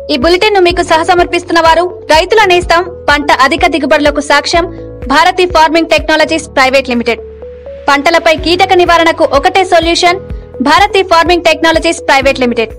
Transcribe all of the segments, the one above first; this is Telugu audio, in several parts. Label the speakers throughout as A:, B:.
A: ఈ బులెటిన్ ను మీకు సహసమర్పిస్తున్న వారు రైతుల నేస్తం పంట అధిక దిగుబడులకు సాక్ష్యం Bharathi farming technologies private limited పంటలపై కీటక నివారణకు ఒకటే solution Bharathi farming technologies private limited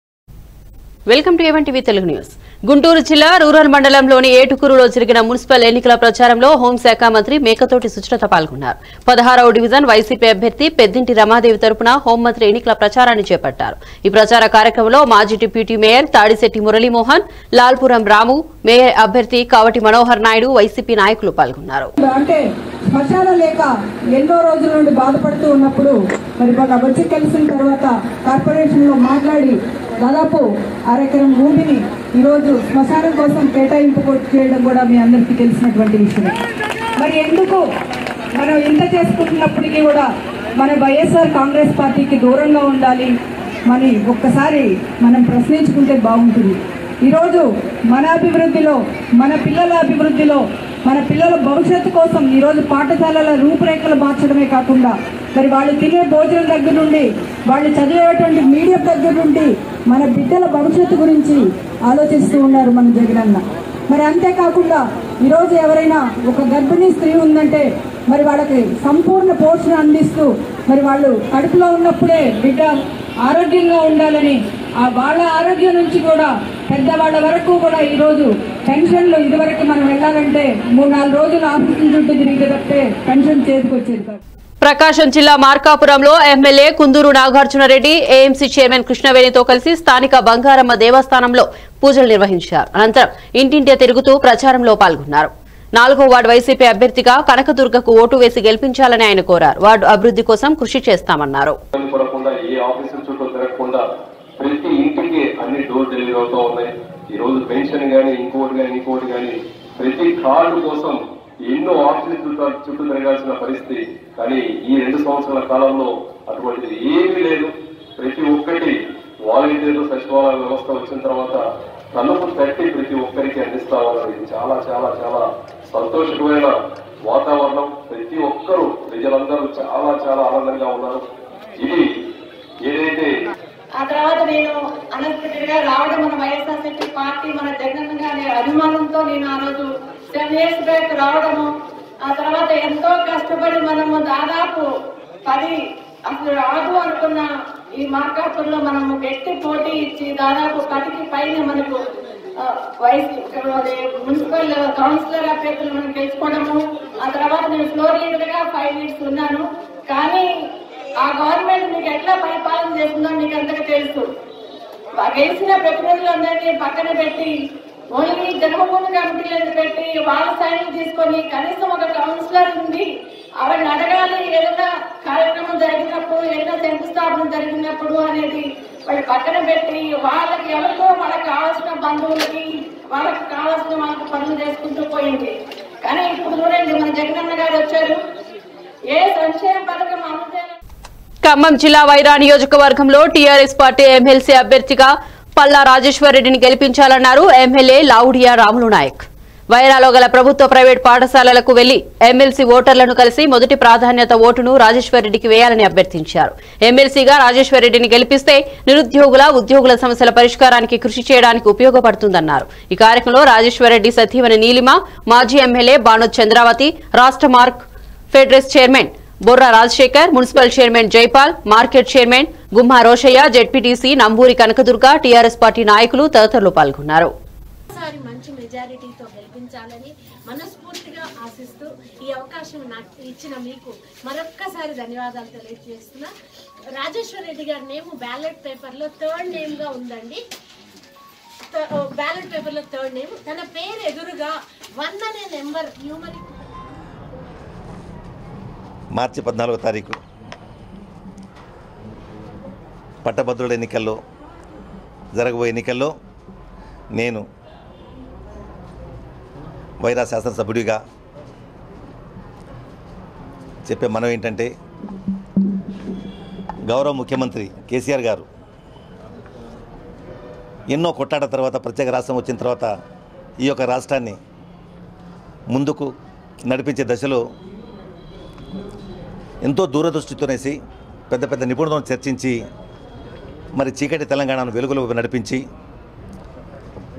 B: welcome to A one TV Telugu news Guntur జిల్లా రూరల్ మండలంలోని ఏటుకూరులో జరిగిన మున్సిపల్ ఎన్నికల ప్రచారంలో హోంశాఖ మంత్రి మేకతోటి సుచరిత పాల్గొన్నారు పదహారవ డివిజన్ వైసీపీ అభ్యర్థి పెద్దింటి రమాదేవి తరపున హోంమంత్రి ఎన్నికల ప్రచారాన్ని చేపట్టారు ఈ ప్రచార కార్యక్రమంలో మాజీ deputy mayor Tadisetti Muralimohan Lalpuram Ramu mayor అభ్యర్థి కావటి మనోహర్ నాయుడు వైసీపీ నాయకులు పాల్గొన్నారు
C: అంటే శ్మశానం లేక ఎన్నో రోజుల నుండి బాధపడుతూ ఉన్నప్పుడు మరి మొన్న వచ్చి కలిసిన తర్వాత కార్పొరేషన్ లో మాట్లాడి దాదాపు అరెకరం భూమిని ఈరోజు శ్మశానం కోసం కేటాయింపు కొ- చేయడం కూడా మీ అందరికీ తెలిసినటువంటి విషయమే మరి ఎందుకు మనం ఇంత చేసుకుంటున్నప్పటికీ కూడా మన వైఎస్ఆర్ కాంగ్రెస్ పార్టీకి దూరంగా ఉండాలి మరి ఒక్కసారి మనం ప్రశ్నించుకుంటే బాగుంటుంది ఈరోజు మన అభివృద్ధిలో మన పిల్లల అభివృద్ధిలో మన పిల్లల భవిష్యత్తు కోసం ఈరోజు పాఠశాలల రూపురేఖలు మార్చడమే కాకుండా మరి వాళ్ళు తినే భోజనం దగ్గర నుండి వాళ్ళు చదివేటువంటి మీడియం దగ్గర నుండి మన బిడ్డల భవిష్యత్తు గురించి ఆలోచిస్తూ ఉన్నారు మన జగనన్న మరి అంతేకాకుండా ఈరోజు ఎవరైనా ఒక గర్భిణీ స్త్రీ ఉందంటే మరి వాళ్ళకి సంపూర్ణ పోషణ అందిస్తూ మరి వాళ్ళు కడుపులో ఉన్నప్పుడే బిడ్డ ఆరోగ్యంగా ఉండాలని ఆ వాళ్ళ ఆరోగ్యం నుంచి కూడా పెద్దవాళ్ళ వరకు కూడా ఈరోజు పెన్షన్లు ఇదివరకు మనం వెళ్ళాలంటే మూడు నాలుగు రోజులు ఆఫీసుల చుట్టూ తిరిగి తప్పితే పెన్షన్ చేతికి వచ్చేది కాదు
B: ప్రకాశం జిల్లా మార్కాపురంలో MLA Kunduru Nagarjunareddy AMC chairman కృష్ణవేణితో కలిసి స్థానిక బంగారమ్మ దేవస్థానంలో పూజలు నిర్వహించారు అనంతరం ఇంటింటే తిరుగుతూ ప్రచారంలో పాల్గొన్నారు నాలుగో వార్డు వైసీపీ అభ్యర్థిగా కనకదుర్గకు ఓటు వేసి గెలిపించాలని ఆయన కోరారు వార్డు అభివృద్ధి కోసం కృషి చేస్తామన్నారు
D: ఇబ్బంది పడకుండా ఏ ఆఫీసుల చుట్టూ తిరగకుండా ప్రతి ఇంటికి అన్ని డోర్ డెలివరీ అవుతూ ఉన్నాయి ఈ రోజు పెన్షన్ కానీ ఇంకోటి కానీ ఇంకోటి కానీ ప్రతి కార్డు కోసం ఎన్నో ఆఫీసుల చుట్టూ చుట్టూ తిరగాల్సిన పరిస్థితి కానీ ఈ రెండు సంవత్సరాల కాలంలో అటువంటిది ఏమీ లేదు ప్రతి ఒక్కటి వాలంటీర్లు సచివాలయ వ్యవస్థ వచ్చిన తర్వాత తలుపు తట్టి ప్రతి ఒక్కరికి అందిస్తా ఉన్నారు ఇది చాలా చాలా చాలా సంతోషకరమైన వాతావరణం ప్రతి ఒక్కరూ ప్రజలందరూ చాలా చాలా ఆనందంగా ఉన్నారు ఇది ఏదైతే
E: ఆ తర్వాత నేను అన్ఎక్స్పెక్టెడ్ గా రావడం మన వైఎస్ఆర్సీపీ పార్టీ మన జగన్ గారి అభిమానంతో నేను ఆ రోజు సెవెన్ ఇయర్స్ బ్యాక్ రావడము ఆ తర్వాత ఎంతో కష్టపడి మనము దాదాపు పది అసలు రాదు అనుకున్న ఈ మార్కాపూర్లో మనము గట్టి పోటీ ఇచ్చి దాదాపు పదికి పైన మనకు ఆ, వైస్ అదే మున్సిపల్ కౌన్సిలర్ అభ్యర్థులు మనం గెలుచుకోవడము ఆ తర్వాత నేను ఫ్లోర్ లీడర్ గా ఫైవ్ ఇయర్స్ ఉన్నాను కానీ ఆ గవర్నమెంట్ మీకు ఎట్లా పరిపాలన చేస్తుందో మీకు అంతగా తెలుసు ఆ గెలిచిన ప్రతినిధులందరినీ పక్కన పెట్టి ఓన్లీ జన్మభూమి కమిటీలను పెట్టి వాళ్ళ సైన్లు తీసుకొని కనీసం ఒక కౌన్సిలర్ ఉంది ఆవిడని అడగాలి ఏదైనా కార్యక్రమం జరిగినప్పుడు ఏదైనా శంకుస్థాపన జరిగినప్పుడు అనేది వాళ్ళు పక్కన పెట్టి వాళ్ళకి ఎవరికో వాళ్ళకి కావాల్సిన బంధువులకి వాళ్ళకి కావాల్సిన వాళ్ళకి పనులు చేసుకుంటూ పోయింది కానీ ఇప్పుడు చూడండి మన జగనన్న గారు వచ్చారు ఏ సంక్షేమ పథకం అమలు చేయాలి
B: ఖమ్మం జిల్లా వైరా నియోజకవర్గంలో టీఆర్ఎస్ పార్టీ ఎమ్మెల్సీ అభ్యర్థిగా పల్లా రాజేశ్వర్ రెడ్డిని గెలిపించాలన్నారు ఎమ్మెల్యే లావుడియా రాములు నాయక్ వైరాలో గల ప్రభుత్వ ప్రైవేట్ పాఠశాలలకు వెళ్లి ఎమ్మెల్సీ ఓటర్లను కలిసి మొదటి ప్రాధాన్యత ఓటును రాజేశ్వర్ రెడ్డికి వేయాలని అభ్యర్థించారు ఎమ్మెల్సీగా రాజేశ్వర్ రెడ్డిని గెలిపిస్తే నిరుద్యోగుల ఉద్యోగుల సమస్యల పరిష్కారానికి కృషి చేయడానికి ఉపయోగపడుతుందన్నారు ఈ కార్యక్రమంలో రాజేశ్వర్ రెడ్డి సతీవని నీలిమ మాజీ ఎమ్మెల్యే బానోద్ చంద్రావతి రాష్ట్ర మార్క్ ఫెడరెస్ chairman Borra Rajasekhar municipal chairman Jaipal market chairman Gumma Rosaiah ZPTC Namburi Kanakadurga TRS party నాయకులు తదితరులు పాల్గొన్నారు
F: ఒకసారి మంచి మెజారిటీతో గెలిపించాలని మనస్ఫూర్తిగా ఆశిస్తూ ఈ అవకాశం నాకు ఇచ్చిన మీకు మరొక్కసారి ధన్యవాదాలు తెలియజేస్తున్నా రాజేశ్వర్ రెడ్డి గారి నేమ్ బ్యాలెట్ పేపర్లో థర్డ్ నేమ్గా ఉందండి బ్యాలెట్ పేపర్లో థర్డ్ నేమ్ తన పేరు ఎదురుగా వన్ అనే నెంబర్ న్యూమరిక్
G: మార్చి పద్నాలుగో తారీఖు పట్టభద్రుల ఎన్నికల్లో జరగబోయే ఎన్నికల్లో నేను వైరా శాసనసభ్యుడిగా చెప్పే మనం ఏంటంటే గౌరవ ముఖ్యమంత్రి కేసీఆర్ గారు ఎన్నో కొట్లాట తర్వాత ప్రత్యేక రాష్ట్రం వచ్చిన తర్వాత ఈ యొక్క రాష్ట్రాన్ని ముందుకు నడిపించే దశలో ఎంతో దూరదృష్టితోనేసి పెద్ద పెద్ద నిపుణులతో చర్చించి మరి చీకటి తెలంగాణను వెలుగులో నడిపించి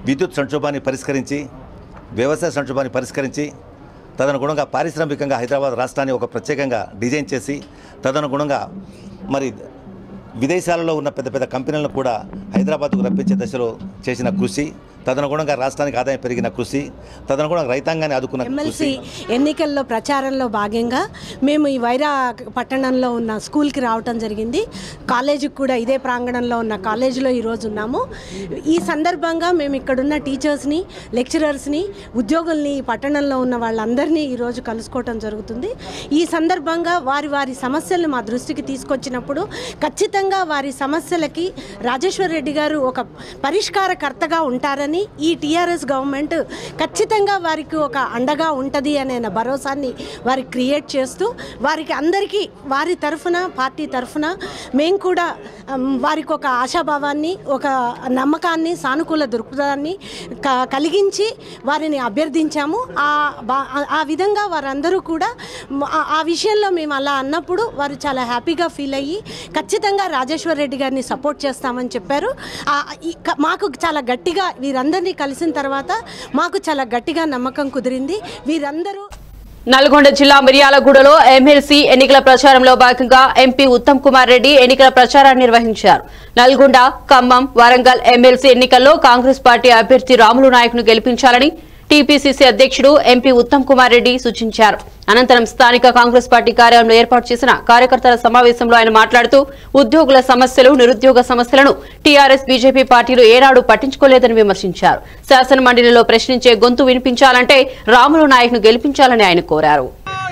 G: విద్యుత్ సంక్షోభాన్ని పరిష్కరించి వ్యవసాయ సంక్షోభాన్ని పరిష్కరించి తదనుగుణంగా పారిశ్రామికంగా హైదరాబాద్ రాష్ట్రాన్ని ఒక ప్రత్యేకంగా డిజైన్ చేసి తదనుగుణంగా మరి విదేశాలలో ఉన్న పెద్ద పెద్ద కంపెనీలను కూడా హైదరాబాద్కు రప్పించే దశలో చేసిన కృషి తదనుగుణంగా రాష్ట్రానికి ఆదాయం పెరిగిన కృషి తదనుగుణంగా రైతాంగాన్ని ఆదుకున్న
F: ఎమ్మెల్సీ
G: కృషి
F: ఎన్నికల్లో ప్రచారంలో భాగంగా మేము ఈ వైరా పట్టణంలో ఉన్న స్కూల్కి రావటం జరిగింది కాలేజీకి కూడా ఇదే ప్రాంగణంలో ఉన్న కాలేజీలో ఈరోజు ఉన్నాము ఈ సందర్భంగా మేము ఇక్కడున్న టీచర్స్ని లెక్చరర్స్ని ఉద్యోగుల్ని ఈ పట్టణంలో ఉన్న వాళ్ళందరినీ ఈరోజు కలుసుకోవటం జరుగుతుంది ఈ సందర్భంగా వారి వారి సమస్యలను మా దృష్టికి తీసుకొచ్చినప్పుడు ఖచ్చితంగా వారి సమస్యలకి రాజేశ్వర్ రెడ్డి గారు ఒక పరిష్కారకర్తగా ఉంటారని ఈ టీఆర్ఎస్ గవర్నమెంట్ ఖచ్చితంగా వారికి ఒక అండగా ఉంటుంది అనే భరోసాన్ని వారికి క్రియేట్ చేస్తూ వారికి అందరికీ వారి తరఫున పార్టీ తరఫున మేము కూడా ఉమ్, వారికి ఒక ఆశాభావాన్ని ఒక నమ్మకాన్ని సానుకూల దృక్పథాన్ని క- కలిగించి వారిని అభ్యర్థించాము ఆ బా- ఆ- ఆ విధంగా వారందరూ కూడా మ- ఆ- ఆ విషయంలో మేము అలా అన్నప్పుడు వారు చాలా హ్యాపీగా ఫీల్ అయ్యి ఖచ్చితంగా రాజేశ్వర్ రెడ్డి గారిని సపోర్ట్ చేస్తామని చెప్పారు ఆ, ఈ- క- మాకు చాలా గట్టిగా వీరందరినీ కలిసిన తర్వాత మాకు చాలా గట్టిగా నమ్మకం కుదిరింది వీరందరూ
B: నల్గొండ జిల్లా మిర్యాలగూడలో ఎమ్మెల్సీ ఎన్నికల ప్రచారంలో భాగంగా ఎంపీ ఉత్తమ్ కుమార్ రెడ్డి ఎన్నికల ప్రచారాన్ని నిర్వహించారు నల్గొండ ఖమ్మం వరంగల్ ఎమ్మెల్సీ ఎన్నికల్లో కాంగ్రెస్ పార్టీ అభ్యర్థి రాములు నాయక్ను గెలిపించాలని టీపీసీసీ అధ్యక్షుడు ఎంపీ ఉత్తమ్ కుమార్ రెడ్డి సూచించారు అనంతరం స్థానిక కాంగ్రెస్ పార్టీ కార్యాలయంలో ఏర్పాటు చేసిన కార్యకర్తల సమావేశంలో ఆయన మాట్లాడుతూ ఉద్యోగుల సమస్యలు నిరుద్యోగ సమస్యలను టీఆర్ఎస్ బీజేపీ పార్టీలు ఏనాడు పట్టించుకోలేదని విమర్శించారు శాసన మండలిలో ప్రశ్నించే గొంతు వినిపించాలంటే రాములు నాయక్ను గెలిపించాలని ఆయన కోరారు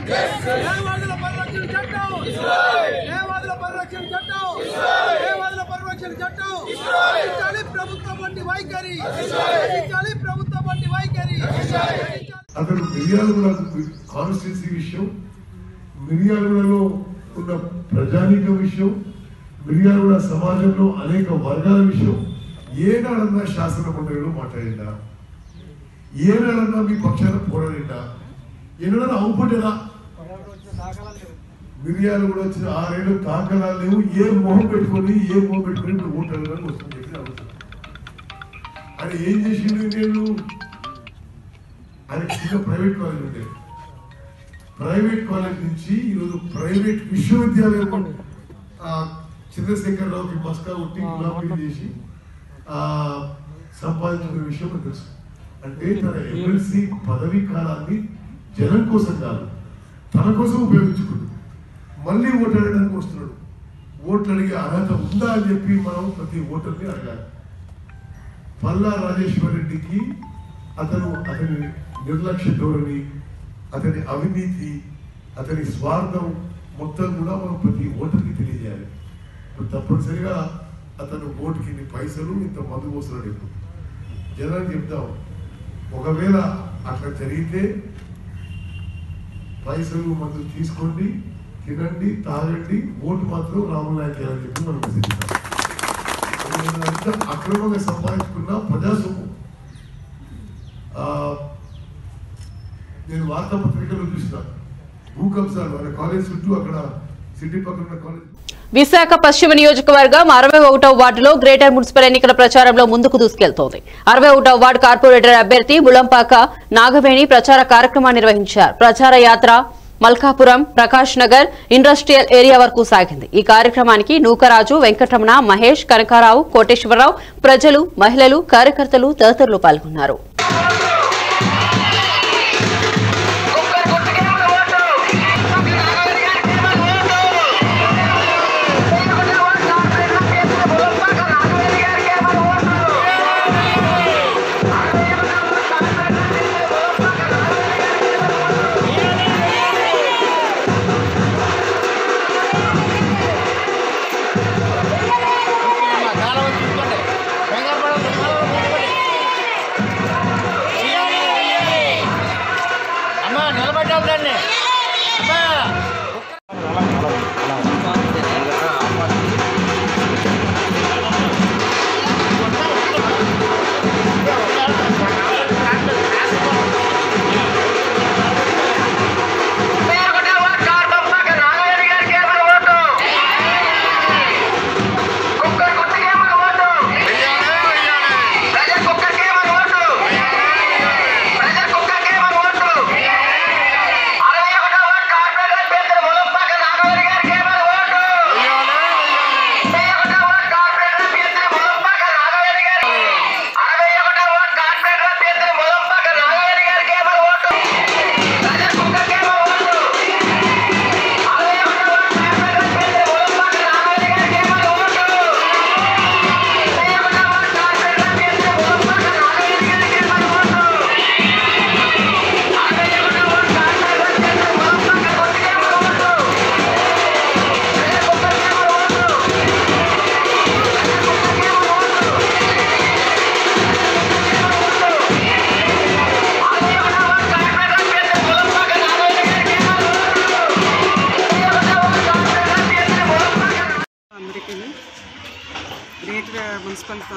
H: న్యాయవాదుల పరిరక్షణ చట్టం న్యాయవాదుల పరిరక్షణ చట్టం న్యాయవాదుల పరిరక్షణ చట్టం రక్షించాలి ప్రభుత్వం వంటి వైఖరి రక్షించాలి ప్రభుత్వం వంటి వైఖరి రక్షించాలి
I: అతను మిర్యాలగూడ కాన్స్టిట్యున్సీ విషయం మిర్యాలగూడలో ఉన్న ప్రజానీక విషయం మిర్యాలగూడ సమాజంలో అనేక వర్గాల విషయం ఏనాడన్నా శాసన మండలిలో మాట్లాడిందా ఏనాడన్నా మీ పక్షాన పోరాడిందా ఏనాడన్నా అవుపడ్డా మిరియాలు కూడా వచ్చిన ఆరేళ్ళు దాఖలాలు లేవు ఏ మొహం పెట్టుకొని ఏ మొహం పెట్టుకొని ఇప్పుడు ఓటు అడగడానికి వస్తుంది చెప్పి అడుగుతాను ఆయన ఏం చేసిండు నేను ఆయన చిన్న ప్రైవేట్ కాలేజ్ ఉండే ప్రైవేట్ కాలేజ్ నుంచి ఈరోజు ప్రైవేట్ విశ్వవిద్యాలయం ఆ, చంద్రశేఖరరావుకి మస్కా ఉట్టి గులాబీ చేసి ఆ, సంపాదించిన విషయం మనకు తెలుసు అంటే తన ఎమ్మెల్సీ పదవీ కాలాన్ని జనం కోసం కాదు తన కోసం ఉపయోగించుకుంటుంది మళ్ళీ ఓటు అడగడానికి వస్తున్నాడు ఓట్లు అడిగే అర్హత ఉందా అని చెప్పి మనం ప్రతి ఓటర్ని అడగాలి పల్లా రాజేశ్వర్ రెడ్డికి అతను అతని నిర్లక్ష్య ధోరణి అతని అవినీతి అతని స్వార్థం మొత్తం కూడా మనం ప్రతి ఓటర్కి తెలియజేయాలి ఇప్పుడు తప్పనిసరిగా అతను ఓటుకి ఇన్ని పైసలు ఇంత మందు పోస్తున్నాడు ఇప్పుడు జనానికి చెప్తాం ఒకవేళ అట్లా జరిగితే పైసలు మందు తీసుకోండి తినండి తాగండి ఓటు మాత్రం రాములు నాయక్ అని చెప్పి మనం మెసేజ్ ఇస్తాం అంతా అక్రమంగా సంపాదించుకున్న ప్రజాసొమ్ము ఆ, నేను వార్తాపత్రికలో చూసిన భూకంసాలు వాళ్ళ కాలేజ్ చుట్టూ అక్కడ సిటీ పక్కన ఉన్న కాలేజ్
B: విశాఖ పశ్చిమ నియోజకవర్గం అరవై ఒకటో వార్డులో గ్రేటర్ మున్సిపల్ ఎన్నికల ప్రచారంలో ముందుకు దూసుకెళ్తోంది అరవై ఒకటో వార్డు కార్పొరేటర్ అభ్యర్థి ములంపాక నాగవేణి ప్రచార కార్యక్రమాన్ని నిర్వహించారు ప్రచార యాత్ర మల్కాపురం ప్రకాష్ నగర్ ఇండస్ట్రియల్ ఏరియా వరకు సాగింది ఈ కార్యక్రమానికి నూకరాజు వెంకటరమణ మహేష్ కనకారావు కోటేశ్వరరావు ప్రజలు మహిళలు కార్యకర్తలు తదితరులు పాల్గొన్నారు
H: చాలా మంది తీసుకోండి కంగారు పడద్దు, చాలా మంది తీసుకోండి.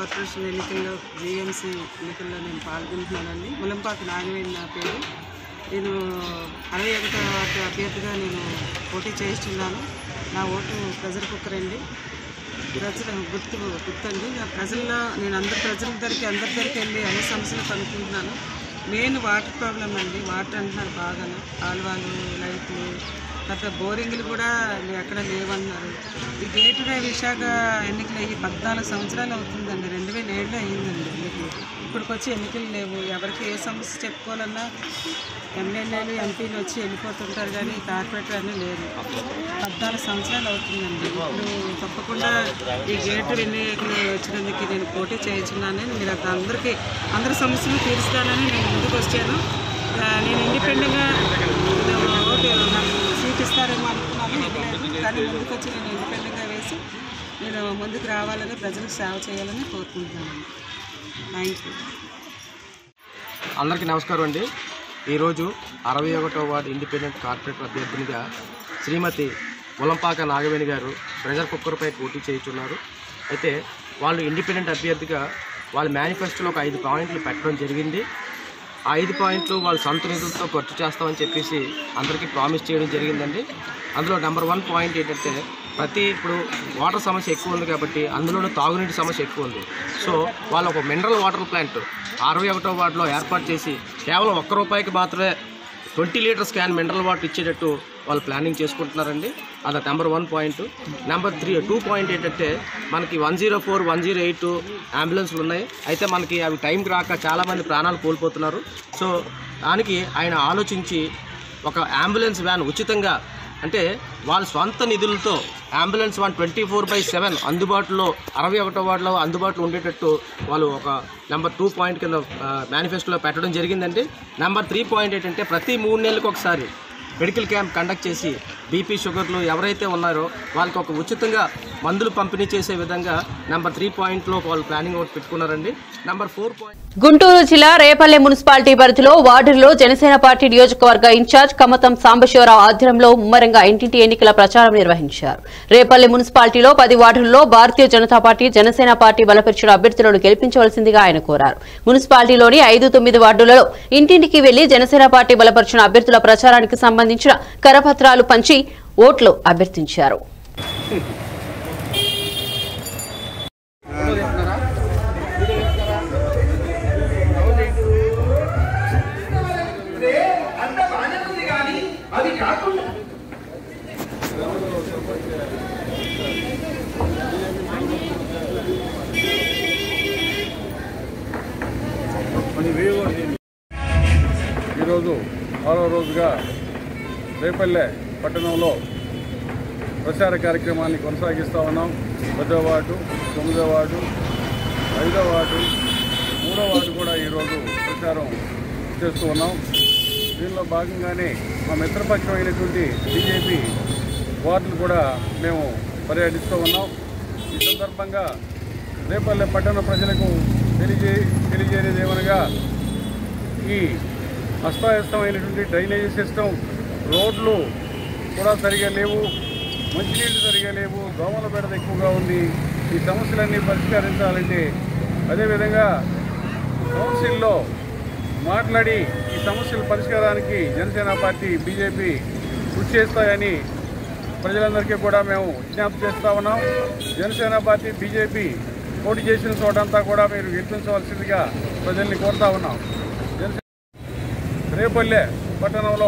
J: కార్పొరేషన్ ఎన్నికల్లో జీఎంసీ ఎన్నికల్లో నేను పాల్గొంటున్నానండి ములంపాక నాగవేణి నా పేరు నేను అరవై ఒకటో వార్డు అభ్యర్థిగా నేను పోటీ చేస్తున్నాను నా ఓటు ప్రెజర్ కుక్కర్ అండి ప్రజల గుర్తు గుర్తండి నా ప్రజల్లో నేను అందరి ప్రజల దగ్గరికి అందరి దగ్గరికి వెళ్ళి అన్ని సమస్యలు కనుక్కుంటున్నాను మెయిన్ వాటర్ ప్రాబ్లం అండి వాటర్ అంటున్నారు బాగా కాలువలు లైట్లు తర్వాత బోరింగ్లు కూడా ఎక్కడ లేవన్నారు ఈ గేటుగా విశాఖ ఎన్నికలు అయ్యి పద్నాలుగు సంవత్సరాలు అవుతుందండి రెండు వేల ఏడులో అయ్యిందండి ఎన్నికలు ఇప్పటికి వచ్చి ఎన్నికలు లేవు ఎవరికి ఏ సమస్య చెప్పుకోవాలన్నా ఎమ్మెల్యేలు ఎంపీలు వచ్చి వెళ్ళిపోతుంటారు కానీ కార్పొరేటర్ అని లేరు పద్నాలుగు సంవత్సరాలు అవుతుందండి ఇప్పుడు తప్పకుండా ఈ గేటు ఎన్నికలు వచ్చినందుకు నేను పోటీ చేయించున్నానని మీరు అక్కడ అందరికీ అందరి సమస్యలు తీరుస్తానని నేను ముందుకు వచ్చాను ఆ, నేను ఇండిపెండెంట్గా ఓటు నాకు సీట్ ఇస్తారేమో అనుకున్నాను ఇవ్వలేదు కానీ ముందుకు వచ్చి నేను ఇండిపెండెంట్గా వేసి నేను ముందుకు రావాలని ప్రజలకు సేవ చేయాలని కోరుకుంటున్నాను థ్యాంక్ యూ
K: అందరికీ నమస్కారం అండి ఈరోజు అరవై ఒకటో వార్డు ఇండిపెండెంట్ కార్పొరేటర్ అభ్యర్థినిగా శ్రీమతి ములంపాక నాగవేణి గారు ప్రెజర్ కుక్కర్పై పోటీ చేయుచున్నారు అయితే వాళ్ళు ఇండిపెండెంట్ అభ్యర్థిగా వాళ్ళ మేనిఫెస్టోలో ఒక ఐదు పాయింట్లు పెట్టడం జరిగింది ఆ ఐదు పాయింట్లు వాళ్ళు సొంత నిధులతో ఖర్చు చేస్తామని చెప్పేసి అందరికీ ప్రామిస్ చేయడం జరిగిందండి అందులో నెంబర్ వన్ పాయింట్ ఏంటంటే ప్రతి ఇప్పుడు వాటర్ సమస్య ఎక్కువ ఉంది కాబట్టి అందులోనూ తాగునీటి సమస్య ఎక్కువ ఉంది సో వాళ్ళు ఒక మినరల్ వాటర్ ప్లాంట్ అరవై ఒకటో వార్డులో ఏర్పాటు చేసి కేవలం ఒక్క రూపాయికి మాత్రమే twenty litres can mineral water ఇచ్చేటట్టు వాళ్ళు ప్లానింగ్ చేసుకుంటున్నారండి అది number one point number three two point ఏంటంటే మనకి one zero four one zero eight అంబులెన్స్లు ఉన్నాయి అయితే మనకి అవి టైంకి రాక చాలామంది ప్రాణాలు కోల్పోతున్నారు సో దానికి ఆయన ఆలోచించి ఒక అంబులెన్స్ వ్యాన్ ఉచితంగా అంటే వాళ్ళ స్వంత నిధులతో ambulance one twenty four by seven అందుబాటులో అరవై ఒకటో వార్డులో అందుబాటులో ఉండేటట్టు వాళ్ళు ఒక నెంబర్ టూ పాయింట్ కింద మేనిఫెస్టోలో పెట్టడం జరిగిందండి నెంబర్ త్రీ పాయింట్ ఏంటంటే ప్రతి మూడు నెలలకు ఒకసారి మెడికల్ క్యాంప్ కండక్ట్ చేసి బీపీ షుగర్లు ఎవరైతే ఉన్నారో వాళ్ళకి ఒక ఉచితంగా మందులు పంపిణీ చేసే విధంగా నెంబర్ త్రీ పాయింట్లో వాళ్ళు ప్లానింగ్ ఒకటి పెట్టుకున్నారండి నెంబర్ ఫోర్ పాయింట్
B: గుంటూరు జిల్లా రేపల్లె మున్సిపాలిటీ పరిధిలో వార్డుల్లో జనసేన పార్టీ నియోజకవర్గ ఇన్ఛార్జ్ కమతం సాంబశివరావు ఆధ్వర్యంలో ముమ్మరంగా ఇంటింటి ఎన్నికల ప్రచారం నిర్వహించారు రేపల్లె మున్సిపాలిటీలో పది వార్డుల్లో భారతీయ జనతా పార్టీ జనసేన పార్టీ బలపరిచిన అభ్యర్థులను గెలిపించవలసిందిగా ఆయన కోరారు మున్సిపాలిటీలోని ఐదు తొమ్మిది వార్డులలో ఇంటింటికి వెళ్లి జనసేన పార్టీ బలపరిచిన అభ్యర్థుల ప్రచారానికి సంబంధించిన కరపత్రాలు పంచి ఓట్లు అభ్యర్థించారు
H: అది కాకుండా
L: ఈరోజు ఆరో రోజుగా రేపల్లె పట్టణంలో ప్రచార కార్యక్రమాన్ని కొనసాగిస్తూ ఉన్నాం పదో వార్డు తొమ్మిదో వార్డు ఐదో వార్డు మూడో వార్డు కూడా ఈరోజు ప్రచారం చేస్తూ ఉన్నాం దీనిలో భాగంగానే మా మిత్రపక్షం అయినటువంటి బీజేపీ వార్డులు కూడా మేము పర్యటిస్తూ ఉన్నాం ఈ సందర్భంగా రేపల్లె పట్టణ ప్రజలకు తెలియజే తెలియజేయలేదు ఏమనగా ఈ అస్తావ్యస్తమైనటువంటి డ్రైనేజీ సిస్టమ్ రోడ్లు కూడా సరిగా లేవు మంచినీళ్ళు సరిగా లేవు దోమల బెడద ఎక్కువగా ఉంది ఈ సమస్యలన్నీ పరిష్కరించాలంటే అదేవిధంగా కౌన్సిల్లో మాట్లాడి ఈ సమస్యల పరిష్కారానికి జనసేన పార్టీ బీజేపీ కృషి చేస్తాయని ప్రజలందరికీ కూడా మేము విజ్ఞప్తి చేస్తా ఉన్నాం జనసేన పార్టీ బీజేపీ పోటీ చేసిన చోటంతా కూడా మీరు గెలిపించవలసిందిగా ప్రజల్ని కోరుతా ఉన్నాం జనసేన రేపల్లె పట్టణంలో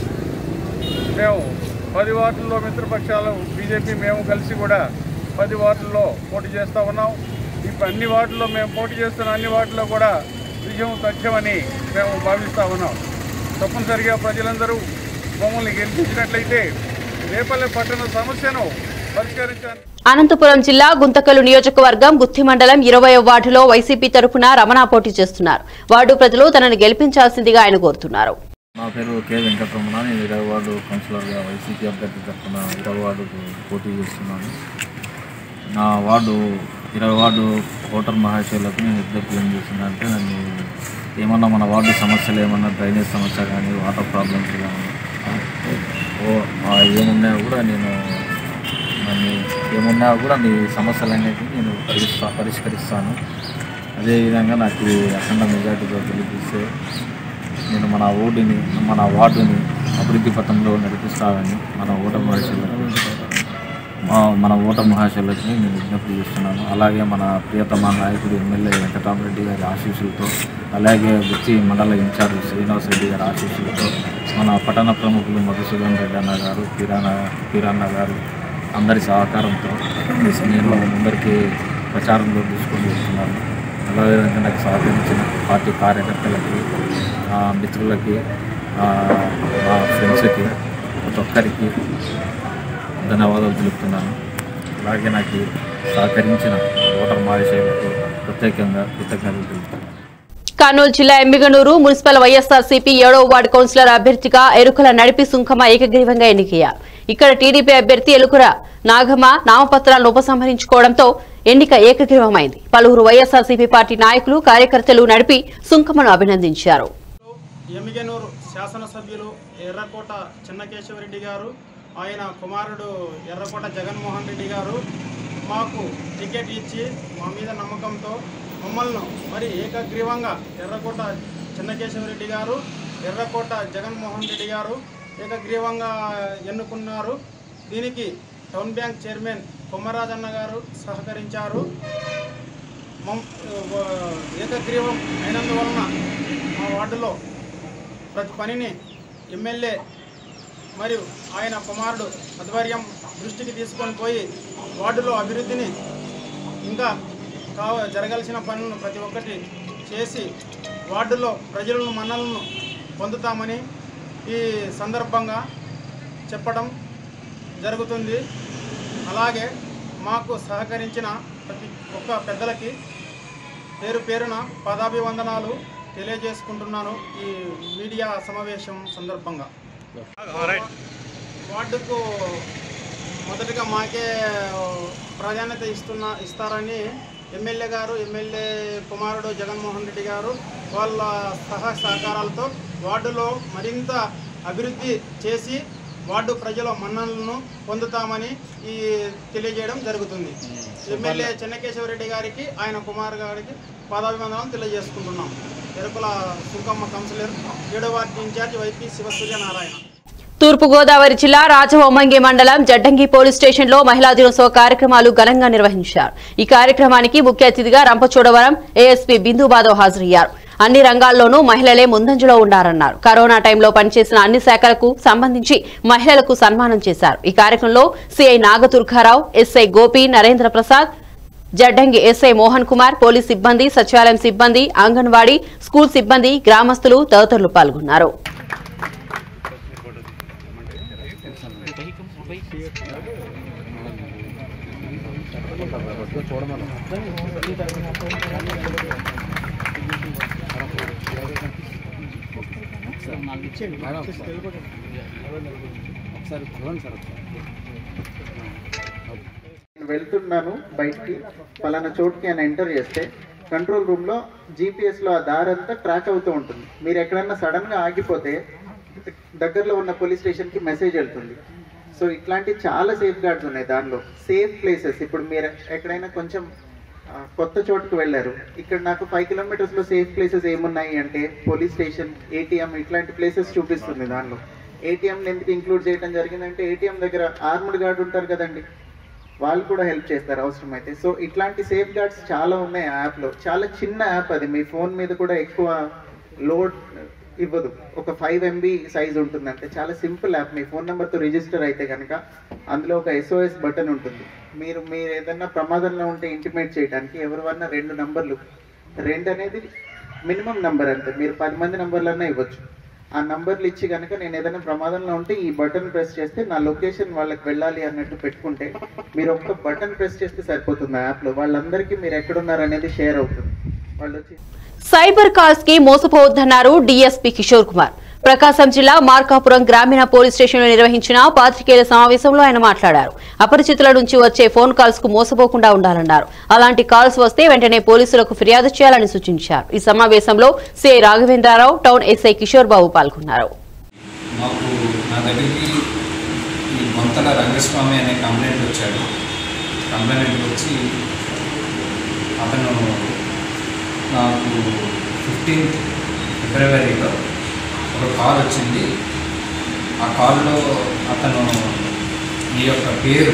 L: మేము పది వార్డుల్లో మిత్రపక్షాలు బీజేపీ మేము కలిసి కూడా పది వార్డుల్లో పోటీ చేస్తూ ఉన్నాం ఇప్పుడు అన్ని వార్డుల్లో మేము పోటీ చేస్తున్న అన్ని వార్డుల్లో కూడా విజయం తథ్యమని మేము భావిస్తూ ఉన్నాం తప్పనిసరిగా ప్రజలందరూ మమ్మల్ని గెలిపించినట్లయితే రేపల్లె పట్టణ సమస్యను పరిష్కరించాలి
B: అనంతపురం జిల్లా గుంతకల్ నియోజకవర్గం గుత్తి మండలం ఇరవై వార్డులో వైసీపీ తరఫున రమణ పోటీ చేస్తున్నారు వార్డు ప్రజలు తనను గెలిపించాల్సిందిగా ఆయన కోరుతున్నారు
M: నా పేరు కె వెంకటరమణ నేను ఇరవై వార్డు కౌన్సిలర్గా వైసీపీ అభ్యర్థి తరఫున ఇరవై వార్డుకు పోటీ చేస్తున్నాను నా వార్డు ఇరవై వార్డు ఓటర్ మహాశయులకు నేను ఇద్దరికి ఏం చేస్తున్నా అంటే నన్ను ఏమన్నా మన వార్డు సమస్యలు ఏమన్నా డ్రైనేజ్ సమస్య కానీ వాటర్ ప్రాబ్లమ్స్ కానీ ఓ ఆ ఏమున్నాయో కూడా నేను మరి ఏమున్నా కూడా మీ సమస్యలు అనేది నేను పరిష్కా పరిష్కరిస్తాను అదేవిధంగా నాకు ఈ అఖండ మెజార్టీతో గెలిపిస్తే నేను మన ఓటుని మన వార్డుని అభివృద్ధి పథంలో నడిపిస్తానని మన ఓట మహర్షులకు మా- మన ఓట మహాశయులకి నేను విజ్ఞప్తి చేస్తున్నాను అలాగే మన ప్రియతమ నాయకుడు ఎమ్మెల్యే వెంకటరామరెడ్డి గారి ఆశీస్సులతో అలాగే బుచ్చి మండల ఇన్ఛార్జ్ శ్రీనివాస్ రెడ్డి గారి ఆశీస్సులతో మన పట్టణ ప్రముఖులు మధుసూదన్ రెడ్డి అన్న గారు కిరాణ కిరాణ గారు అందరి సహకారంతో నేను ముందరికి ప్రచారంలో తీసుకొని వెళ్తున్నాను అలాగే నాకు సహకరించిన పార్టీ కార్యకర్తలకి ఆ, మిత్రులకి ఆ, మా ఫ్రెండ్స్కి ప్రతి ఒక్కరికి ధన్యవాదాలు తెలుపుతున్నాను అలాగే నాకు సహకరించిన ఓటర్ మహాశయులకు ప్రత్యేకంగా కృతజ్ఞతలు తెలుపుతున్నాను
B: కర్నూలు జిల్లా ఎమ్మిగనూరు మున్సిపల్ వైఎస్ఆర్సీపీ ఏడవ వార్డు కౌన్సిలర్ అభ్యర్థిగా ఎరుకల నడిపి సుంకమ ఏకగ్రీవంగా ఎన్నికయ్యారు ఇక్కడ టీడీపీ అభ్యర్థి ఎలుకుర నాగమ్మ నామపత్రాలను ఉపసంహరించుకోవడంతో ఎన్నిక ఏకగ్రీవమైంది పలువురు వైఎస్ఆర్సీపీ పార్టీ నాయకులు కార్యకర్తలు నడిపి సుంకమను అభినందించారు
N: ఎమ్మిగనూరు శాసనసభ్యులు ఎర్రకోట చెన్నకేశవరెడ్డి గారు ఆయన కుమారుడు ఎర్రకోట జగన్మోహన్ రెడ్డి గారు మాకు టికెట్ ఇచ్చి మా మీద నమ్మకంతో మమ్మల్ని మరి ఏకగ్రీవంగా ఎర్రకోట చెన్నకేశవరెడ్డి గారు ఎర్రకోట జగన్మోహన్ రెడ్డి గారు ఏకగ్రీవంగా ఎన్నుకున్నారు దీనికి టౌన్ బ్యాంక్ చైర్మన్ కొమ్మరాజన్న గారు సహకరించారు మమ్ ఏకగ్రీవం అయినందువలన మా వార్డులో ప్రతి పనిని ఎమ్మెల్యే మరియు ఆయన కుమారుడు ఆధ్వర్యం దృష్టికి తీసుకొని పోయి వార్డులో అభివృద్ధిని ఇంకా కావ జరగాల్సిన పనులను ప్రతి ఒక్కటి చేసి వార్డులో ప్రజలను మన్నలను పొందుతామని ఈ సందర్భంగా చెప్పడం జరుగుతుంది అలాగే మాకు సహకరించిన ప్రతి ఒక్క పెద్దలకి పేరు పేరున పదాభివందనాలు తెలియజేసుకుంటున్నాను ఈ మీడియా సమావేశం సందర్భంగా వార్డుకు మొదటగా మాకే ప్రాధాన్యత ఇస్తున్న ఇస్తారని ఎమ్మెల్యే గారు ఎమ్మెల్యే కుమారుడు జగన్మోహన్ రెడ్డి గారు వాళ్ళ సహా సహకారాలతో వార్డులో మరింత అభివృద్ధి చేసి వార్డు ప్రజల మన్ననలను పొందుతామని ఈ తెలియజేయడం జరుగుతుంది ఎమ్మెల్యే చెన్నకేశవరెడ్డి గారికి ఆయన కుమార్ గారికి పాదాభివందనాలు తెలియజేసుకుంటున్నాం ఎరుకుల సుంకమ్మ కౌన్సిలర్ ఏడో వార్డు ఇన్ఛార్జ్ వైపీ శివసూర్య నారాయణ
B: తూర్పుగోదావరి జిల్లా రాజవొమ్మంగి మండలం జడ్డంగి పోలీస్ స్టేషన్ లో మహిళా దినోత్సవ కార్యక్రమాలు ఘనంగా నిర్వహించారు ఈ కార్యక్రమానికి ముఖ్య అతిథిగా రంపచోడవరం ఏఎస్పీ బిందు బాదవ్ హాజరయ్యారు అన్ని రంగాల్లోనూ మహిళలే ముందంజలో ఉన్నారన్నారు కరోనా టైంలో పనిచేసిన అన్ని శాఖలకు సంబంధించి మహిళలకు సన్మానం చేశారు ఈ కార్యక్రమంలో CI Nagadurgarao SI Gopi Narendra Prasad Jaddangi SI Mohan Kumar police సిబ్బంది సచివాలయం సిబ్బంది అంగన్వాడీ స్కూల్ సిబ్బంది గ్రామస్తులు తదితరులు పాల్గొన్నారు
O: నేను వెళ్తున్నాను బయటికి పలానా చోటుకి అని ఎంటర్ చేస్తే కంట్రోల్ రూమ్లో జీపీఎస్లో ఆ దారంతా ట్రాక్ అవుతూ ఉంటుంది మీరు ఎక్కడన్నా సడన్గా ఆగిపోతే దగ్గరలో ఉన్న పోలీస్ స్టేషన్కి మెసేజ్ వెళ్తుంది సో ఇట్లాంటి చాలా సేఫ్ గార్డ్స్ ఉన్నాయి దానిలో సేఫ్ ప్లేసెస్ ఇప్పుడు మీరు ఎక్కడైనా కొంచెం ఆ, కొత్త చోటుకు వెళ్ళారు ఇక్కడ నాకు ఫైవ్ కిలోమీటర్స్లో సేఫ్ ప్లేసెస్ ఏమున్నాయి అంటే పోలీస్ స్టేషన్ ఏటీఎం ఇట్లాంటి ప్లేసెస్ చూపిస్తుంది దానిలో ఏటీఎం ఎందుకు ఇంక్లూడ్ చేయడం జరిగిందంటే ఏటీఎం దగ్గర ఆర్మ్డ్ గార్డ్ ఉంటారు కదండి వాళ్ళు కూడా హెల్ప్ చేస్తారు అవసరమైతే సో ఇట్లాంటి సేఫ్ గార్డ్స్ చాలా ఉన్నాయి ఆ యాప్లో చాలా చిన్న యాప్ అది మీ ఫోన్ మీద కూడా ఎక్కువ లోడ్ ఇవ్వదు ఒక ఫైవ్ ఎంబీ సైజ్ ఉంటుంది అంటే చాలా సింపుల్ యాప్ మీ ఫోన్ నెంబర్తో రిజిస్టర్ అయితే కనుక అందులో ఒక ఎస్ఓఎస్ బటన్ ఉంటుంది మీరు మీరు ఏదన్నా ప్రమాదంలో ఉంటే ఇంటిమేట్ చేయడానికి ఎవరివన్నా రెండు నంబర్లు రెండు అనేది మినిమం నంబర్ అంతే మీరు పది మంది నంబర్లన్నా ఇవ్వచ్చు ఆ నంబర్లు ఇచ్చి కనుక నేను ఏదైనా ప్రమాదంలో ఉంటే ఈ బటన్ ప్రెస్ చేస్తే నా లొకేషన్ వాళ్ళకి వెళ్ళాలి అన్నట్టు పెట్టుకుంటే మీరు ఒక్క బటన్ ప్రెస్ చేస్తే సరిపోతుంది ఆ యాప్లో వాళ్ళందరికీ మీరు ఎక్కడున్నారు అనేది షేర్ అవుతుంది వాళ్ళు వచ్చి
B: సైబర్ కాల్స్ కి మోసపోవద్దన్నారు డీఎస్పీ కిషోర్ కుమార్ ప్రకాశం జిల్లా మార్కాపురం గ్రామీణ పోలీస్ స్టేషన్లో నిర్వహించిన పాత్రికేయుల సమావేశంలో ఆయన మాట్లాడారు అపరిచితుల నుంచి వచ్చే ఫోన్ కాల్స్ కు మోసపోకుండా ఉండాలన్నారు అలాంటి కాల్స్ వస్తే వెంటనే పోలీసులకు ఫిర్యాదు చేయాలని సూచించారు ఈ సమావేశంలో CI Raghavendrarao town SI Kishore Babu పాల్గొన్నారు
P: మాకు నా దగ్గరికి ఈ కొంత మొత్తల రంగస్వామి అనే కంప్లైంట్ వచ్చాడు కంప్లైంట్ వచ్చి అతను నాకు ఫిఫ్టీన్త్ ఫిబ్రవరిలో ఒక కాల్ వచ్చింది ఆ కాల్లో అతను మీ యొక్క పేరు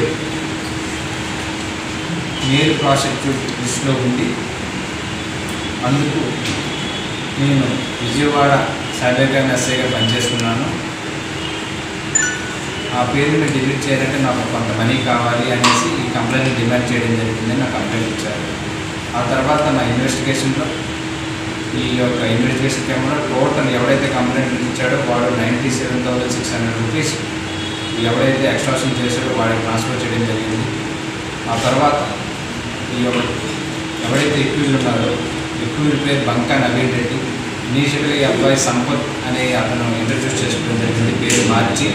P: మేల్ ప్రాసిక్యూట్ లిస్ట్లో ఉంది అందుకు నేను విజయవాడ సైబర్ క్రైమ్ ఎస్ఐగా పనిచేస్తున్నాను ఆ పేరుని డిలీట్ చేయాలంటే నాకు కొంత మనీ కావాలి అనేసి ఈ కంప్లైంట్ డిమాండ్ చేయడం జరిగిందని నాకు కంప్లైంట్ ఇచ్చారు ఆ తర్వాత నా ఇన్వెస్టిగేషన్లో ఈ యొక్క ఇన్వెస్టిగేషన్ టైంలో టోటల్ ఎవడైతే కంప్లైంట్ ఇచ్చాడో వాడు ninety seven thousand six hundred rupees ఎవడైతే ఎక్స్ట్రాక్షన్ చేశాడో వాడికి ట్రాన్స్ఫర్ చేయడం జరిగింది ఆ తర్వాత ఈ యొక్క ఎవరైతే ఎక్యూజ్ ఉన్నారో ఎక్యూజ్ పేరు బంకా నవీన్ రెడ్డి ఇనీషియల్గా ఈ అబ్బాయి సంపత్ అనే అతను ఇంట్రడ్యూస్ చేసుకోవడం జరిగింది పేరు మార్చి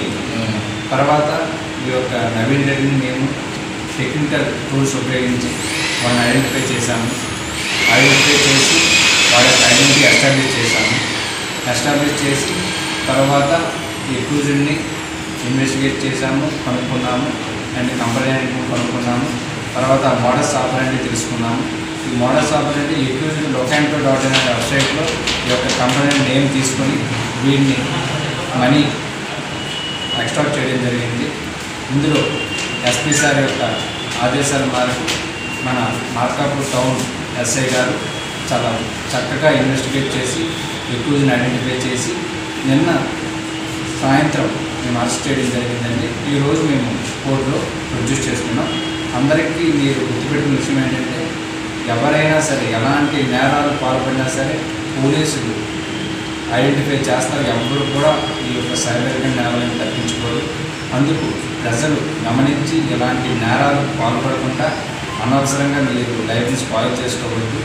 P: తర్వాత ఈ యొక్క నవీన్ రెడ్డిని మేము టెక్నికల్ టూల్స్ ఉపయోగించి వాళ్ళని ఐడెంటిఫై చేశాము ఐడెంటిఫై చేసి వాళ్ళ యొక్క ఐడెంటిటీ ఎస్టాబ్లిష్ చేశాము ఎస్టాబ్లిష్ చేసి తర్వాత ఈ అక్యూజ్డ్ని ఇన్వెస్టిగేట్ చేశాము కనుక్కున్నాము అండ్ కంప్లైంట్ కనుక్కున్నాము తర్వాత మోడల్స్ ఆపరేంటి తెలుసుకున్నాము ఈ మోడల్స్ ఆపరేంటి ఎక్యూజ్డ్ లొకాంటో డాట్ ఇన్ అనే వెబ్సైట్లో ఈ యొక్క కంప్లైంట్ నేమ్ తీసుకొని వీడిని మనీ ఎక్స్ట్రాక్ట్ చేయడం జరిగింది ఇందులో ఎస్పీ సార్ యొక్క ఆదేశాల మేరకు మన మార్కాపూర్ టౌన్ ఎస్ఐ గారు చాలా చక్కగా ఇన్వెస్టిగేట్ చేసి ఎక్కువని ఐడెంటిఫై చేసి నిన్న సాయంత్రం మేము అరెస్ట్ చేయడం జరిగిందండి ఈరోజు మేము కోర్టులో ప్రొడ్యూస్ చేసుకున్నాం అందరికీ మీరు గుర్తుపెట్టిన విషయం ఏంటంటే ఎవరైనా సరే ఎలాంటి నేరాలు పాల్పడినా సరే పోలీసులు ఐడెంటిఫై చేస్తారు ఎవరు కూడా ఈ యొక్క సైబర్ క్రైమ్ నేరాలను తప్పించుకోరు అందుకు ప్రజలు గమనించి ఇలాంటి నేరాలు పాల్పడకుండా అనవసరంగా మీరు లైఫ్ని స్పాయిల్ చేసుకోవద్దు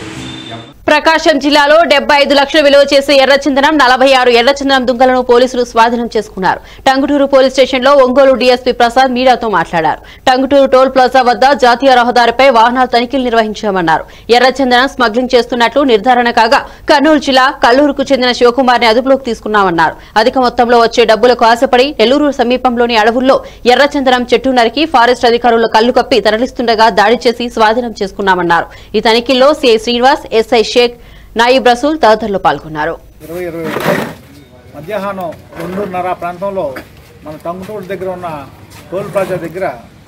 B: ప్రకాశం జిల్లాలో డెబ్బై ఐదు లక్షల విలువ చేసే ఎర్రచందనం నలభై ఆరు ఎర్రచందనం దుంగలను పోలీసులు స్వాధీనం చేసుకున్నారు టంగుటూరు పోలీస్ స్టేషన్లో ఒంగోలు డీఎస్పీ ప్రసాద్ మీడియాతో మాట్లాడారు టంగుటూరు టోల్ ప్లాజా వద్ద జాతీయ రహదారిపై వాహనాల తనిఖీలు నిర్వహించామన్నారు ఎర్రచందనం స్మగ్లింగ్ చేస్తున్నట్లు నిర్ధారణ కాగా కర్నూలు జిల్లా కల్లూరుకు చెందిన శివకుమార్ని అదుపులోకి తీసుకున్నామన్నారు అధిక మొత్తంలో వచ్చే డబ్బులకు ఆశపడి నెల్లూరు సమీపంలోని అడవుల్లో ఎర్రచందనం చెట్టు నరికి ఫారెస్ట్ అధికారులు కళ్లు కప్పి తరలిస్తుండగా దాడి చేసి స్వాధీనం చేసుకున్నామన్నారు ఈ తనిఖీల్లో సిఐ శ్రీనివాస్ ఎస్ఐ షేక్ నాయిబ్ రసూల్ తదితరులు పాల్గొన్నారు
Q: ఇరవై ఇరవై ఒకటి మధ్యాహ్నం రెండున్నర ప్రాంతంలో మన టంగుటూరు దగ్గర ఉన్న టోల్ ప్లాజా దగ్గర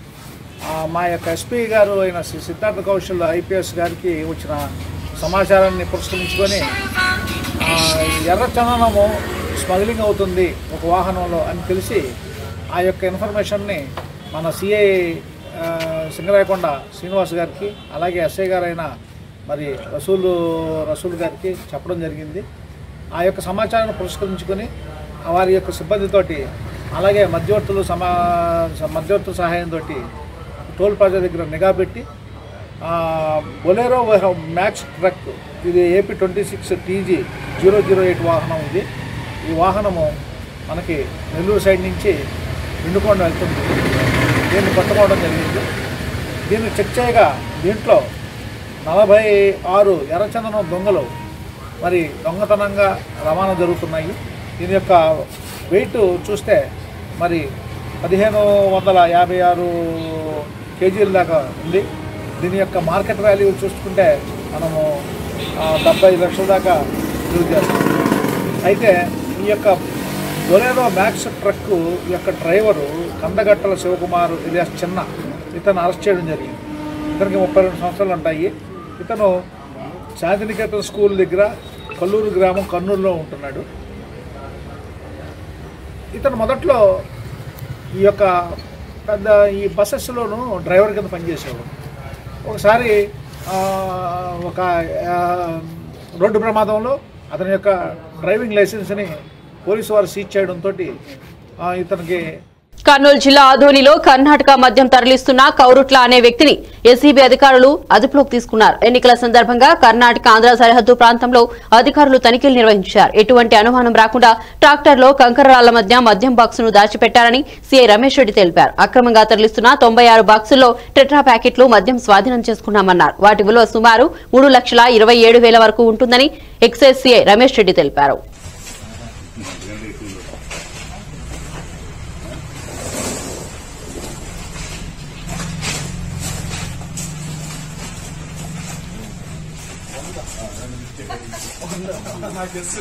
Q: ఆ, మా యొక్క ఎస్పీ గారు అయిన శ్రీ సిద్ధార్థ కౌశల్ ఐపీఎస్ గారికి వచ్చిన సమాచారాన్ని పురస్కరించుకొని ఆ, ఎర్ర చందనము స్మగ్లింగ్ అవుతుంది ఒక వాహనంలో అని తెలిసి ఆ యొక్క ఇన్ఫర్మేషన్ని మన సిఐ సింగరాయకొండ శ్రీనివాస్ గారికి అలాగే ఎస్ఐ గారైన మరి రసూలు రసూల్ గారికి చెప్పడం జరిగింది ఆ యొక్క సమాచారాన్ని పురస్కరించుకొని వారి యొక్క సిబ్బందితోటి అలాగే మధ్యవర్తులు సమా మధ్యవర్తుల సహాయంతో టోల్ ప్లాజా దగ్గర నిఘా పెట్టి ఆ, బొలెరో మ్యాక్స్ ట్రక్ ఇది AP twenty six TG zero zero eight వాహనం ఇది ఈ వాహనము మనకి నెల్లూరు సైడ్ నుంచి విండుకొండ వెళ్తుంది దీన్ని పట్టుకోవడం జరిగింది దీన్ని చెక్ చేయగా దీంట్లో నలభై ఆరు ఎర్రచందనం దొంగలు మరి దొంగతనంగా రవాణా జరుగుతున్నాయి దీని యొక్క వెయిట్ చూస్తే మరి పదిహేను వందల యాభై ఆరు కేజీల దాకా ఉంది దీని యొక్క మార్కెట్ వాల్యూ చూసుకుంటే మనము ఆ, డెబ్బై లక్షల దాకా విలువ చేస్తాం అయితే ఈ యొక్క బొలేరో మ్యాక్స్ ట్రక్ యొక్క డ్రైవరు కందగట్టల శివకుమార్ ఇలియాస్ చిన్న ఇతను అరెస్ట్ చేయడం జరిగింది ఇతనికి ముప్పై రెండు సంవత్సరాలు ఉంటాయి ఇతను శాంతినికేతన్ స్కూల్ దగ్గర కల్లూరు గ్రామం కర్నూలులో ఉంటున్నాడు ఇతను మొదట్లో ఈ యొక్క పెద్ద ఈ బస్సెస్లోను డ్రైవర్ కింద పనిచేసేవాడు ఒకసారి ఆ, ఒక ఆ, రోడ్డు ప్రమాదంలో అతని యొక్క డ్రైవింగ్ లైసెన్స్ని పోలీసు వారు సీజ్ చేయడంతో ఇతనికి
B: కర్నూలు జిల్లా ఆధోనిలో కర్ణాటక మద్యం తరలిస్తున్న కౌరుట్ల అనే వ్యక్తిని ఎస్సీబీ అధికారులు అదుపులోకి తీసుకున్నారు ఎన్నికల సందర్భంగా కర్ణాటక ఆంధ్ర సరిహద్దు ప్రాంతంలో అధికారులు తనిఖీలు నిర్వహించారు ఎటువంటి అనుమానం రాకుండా ట్రాక్టర్లో కంకరరాళ్ల మధ్య మద్యం బాక్సును దాచిపెట్టారని సీఐ రమేష్ రెడ్డి తెలిపారు అక్రమంగా తరలిస్తున్న తొంభై ఆరు బాక్సుల్లో టెట్రా ప్యాకెట్లు మద్యం స్వాధీనం చేసుకున్నామన్నారు వాటి విలువ సుమారు మూడు లక్షల ఇరవై ఏడు వేల వరకు ఉంటుందని ఎక్సైజ్ సీఐ రమేష్ రెడ్డి తెలిపారు
L: నాకు తెలుసు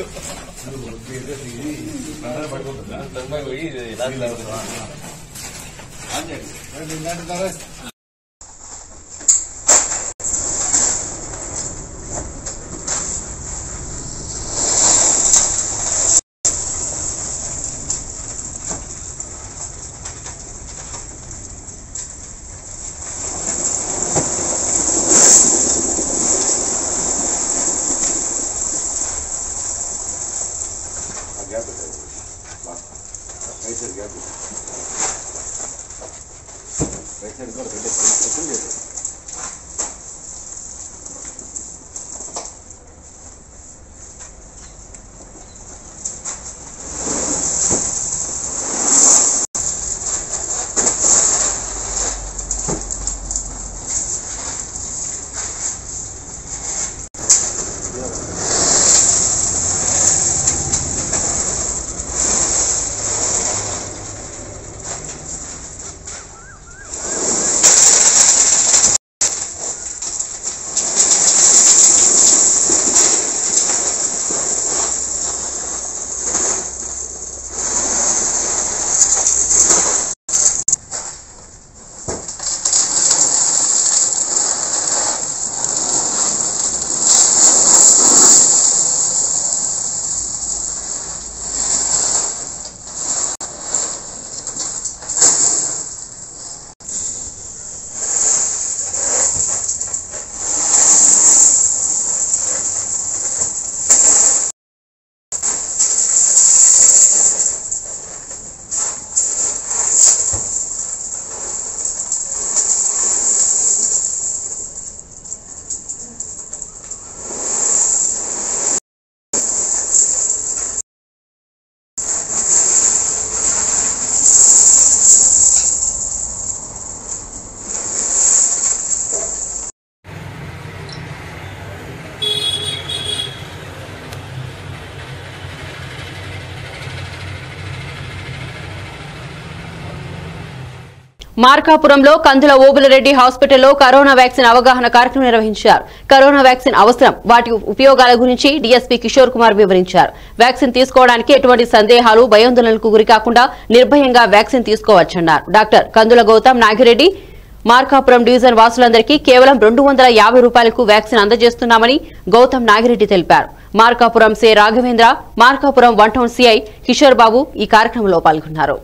B: మార్కాపురంలో కందుల ఓబులరెడ్డి హాస్పిటల్లో కరోనా వ్యాక్సిన్ అవగాహన కార్యక్రమం నిర్వహించారు కరోనా వ్యాక్సిన్ అవసరం వాటి ఉపయోగాల గురించి డీఎస్పీ కిషోర్ కుమార్ వివరించారు వ్యాక్సిన్ తీసుకోవడానికి ఎటువంటి సందేహాలు భయాందోళనలకు గురికాకుండా నిర్భయంగా వ్యాక్సిన్ తీసుకోవచ్చన్నారు డాక్టర్ కందుల గౌతమ్ నాగిరెడ్డి మార్కాపురం డివిజన్ వాసులందరికీ కేవలం రెండు వందల యాభై రూపాయలకు వ్యాక్సిన్ అందజేస్తున్నామని గౌతమ్ నాగిరెడ్డి తెలిపారు మార్కాపురం సే Raghavendra Markapuram one town CI Kishore Babu ఈ కార్యక్రమంలో పాల్గొన్నారు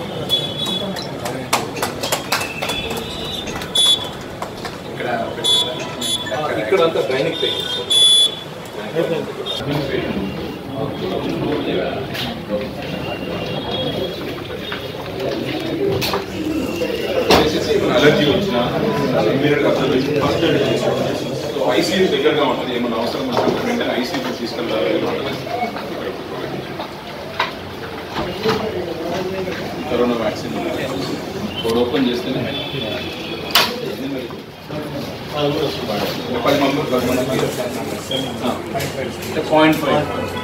L: ఇక్కడ అంతా గైనిక్ పెయిన్ అలర్జీ వచ్చినా ఇమీడియట్ అబ్జర్వేషన్ ఫస్ట్ ఎయిడ్ చేసుకోవాలి సో ఐసీయూ దగ్గరగా ఉంటుంది ఏమైనా అవసరం ఉంటే వెంటనే ఐసీయూ తీసుకెళ్ళాలి కరోనా వ్యాక్సిన్ కోడ్ ఓపెన్ చేస్తేనే పది మంది పది మందికి point five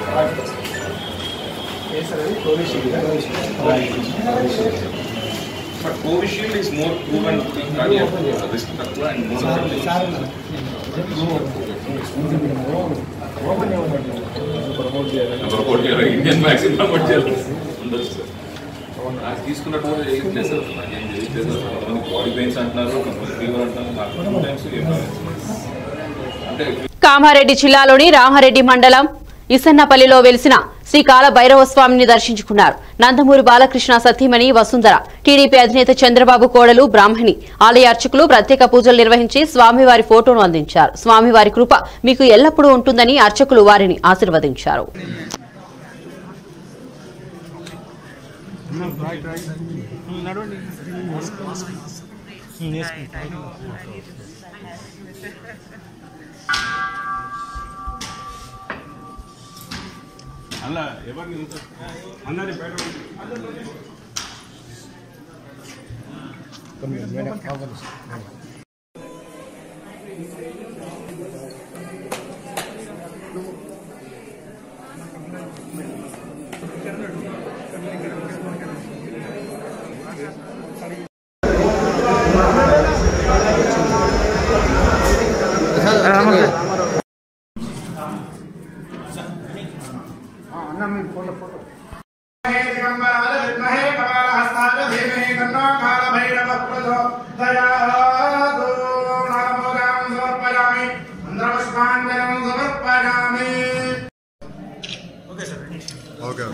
L: but Covishield is more proven risk తక్కువ అండ్ మోర్ ప్రమోట్ చేయాలి ఇండియన్ వ్యాక్సిన్ ప్రమోట్ చేయాలి ఉండొచ్చు సార్ నాకు తీసుకున్నట్టు కూడా ఏం లేదు సార్ నాకేం తెలియట్లేదు సార్ కొంతమంది బాడీ పెయిన్స్ అంటున్నారు కొంతమంది ఫీవర్ అంటున్నారు నాకు టూ టైమ్స్ ఏం అంటే
B: కామారెడ్డి జిల్లాలోని రామారెడ్డి మండలం ఇసన్నపల్లిలో వెలిసిన శ్రీ కాల భైరవ స్వామిని దర్శించుకున్నారు నందమూరి బాలకృష్ణ సతీమణి వసుంధర టీడీపీ అధినేత చంద్రబాబు కోడలు బ్రాహ్మణి ఆలయ అర్చకులు ప్రత్యేక పూజలు నిర్వహించి స్వామివారి ఫోటోను అందించారు స్వామివారి కృప మీకు ఎల్లప్పుడూ ఉంటుందని అర్చకులు వారిని ఆశీర్వదించారు
L: అలా ఎవరిని అందరి బయట
H: అన్న మీరు ఫోటో ఫోటో
R: ఓకే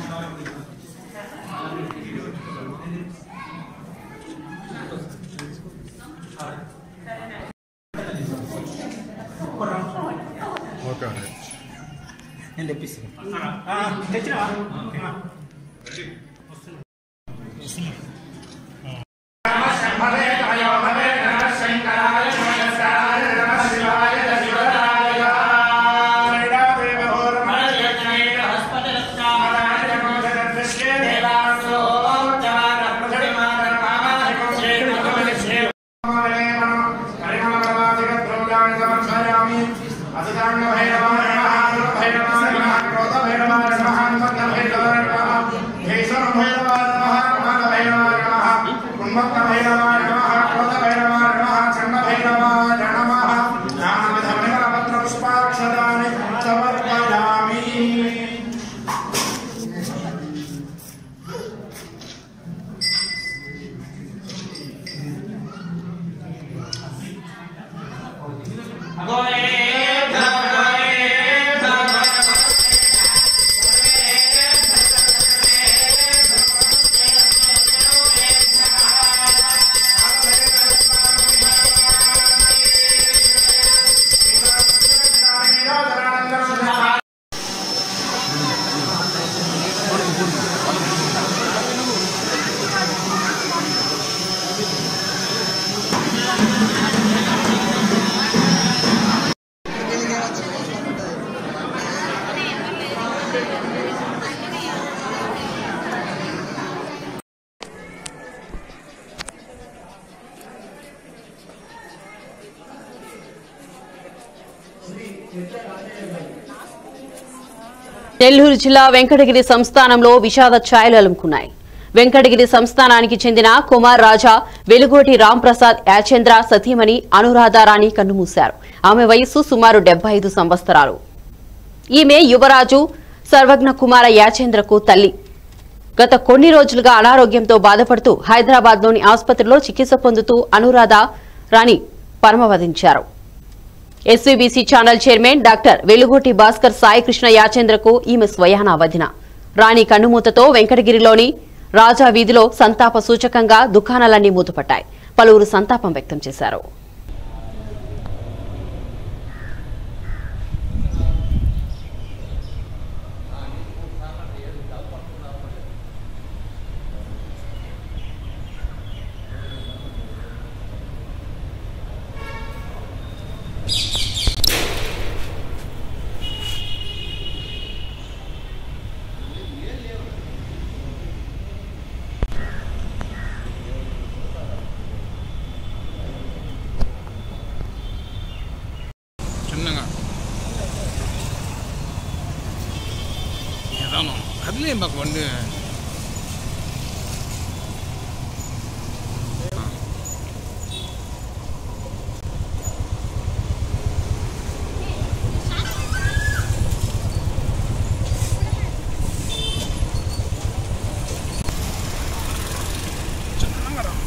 R: ఓకే
H: నేను తెప్పిస్తాను తెచ్చినా
B: నెల్లూరు జిల్లా వెంకటగిరి సంస్థానంలో విషాద ఛాయలు అలుముకున్నాయి వెంకటగిరి సంస్థానానికి చెందిన కుమార్ రాజా వెలుగోటి రాంప్రసాద్ యాచేంద్ర సతీమణి అనురాధారాణి కన్నుమూశారు ఆమె వయస్సు సుమారు డెబ్బై ఐదు సంవత్సరాలు ఈమె యువరాజు సర్వజ్ఞ కుమార యాచేంద్రకు తల్లి గత కొన్ని రోజులుగా అనారోగ్యంతో బాధపడుతూ హైదరాబాద్లోని ఆసుపత్రిలో చికిత్స పొందుతూ అనురాధ రాణి పరమవదించారు SVBC channel chairman doctor Velugoti Bhaskar Saikrishna యాచేంద్రకు ఈమె స్వయాన వదిన రాణి కన్నుమూతతో వెంకటగిరిలోని రాజా వీధిలో సంతాప సూచకంగా దుకాణాలన్నీ మూతపట్టాయి పలువురు సంతాపం వ్యక్తం చేశారు
S: చిన్నగా నిదానం కదిలే మాకు బండి చిన్నగా రా.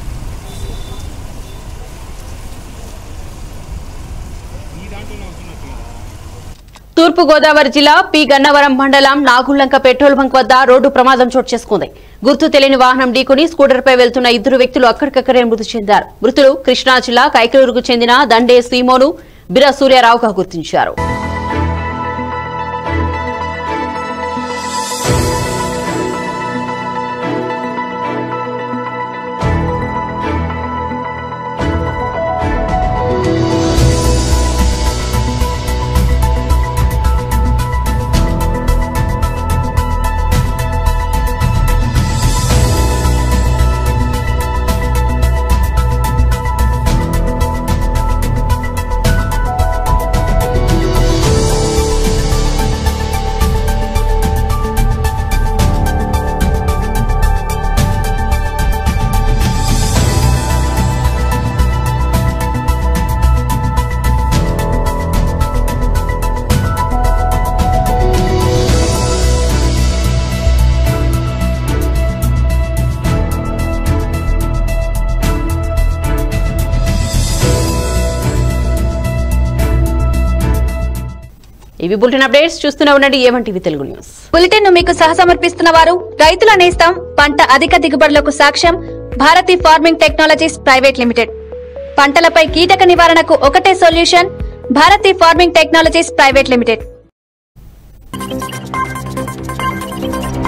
S: ఈ దాంట్లోనే వస్తున్నట్టు కదా
B: తూర్పు గోదావరి జిల్లా పి గన్నవరం మండలం నాగుల్లంక పెట్రోల్ బంక్ వద్ద రోడ్డు ప్రమాదం చోటు చేసుకుంది గుర్తు తెలియని వాహనం ఢీకొని స్కూటర్పై వెళ్తున్న ఇద్దరు వ్యక్తులు అక్కడికక్కడే మృతి చెందారు మృతులు కృష్ణా జిల్లా కైకలూరుకు చెందిన దండే శ్రీమోను బిర సూర్యారావుగా గుర్తించారు ఇవి బులెటిన్ అప్డేట్స్ చూస్తూనే ఉండండి A one TV Telugu news
A: bulletin ను మీకు సహసమర్పిస్తున్న వారు రైతుల నేస్తం పంట అధిక దిగుబడులకు సాక్ష్యం Bharathi farming technologies private limited పంటలపై కీటక నివారణకు ఒకటే solution Bharathi farming technologies private limited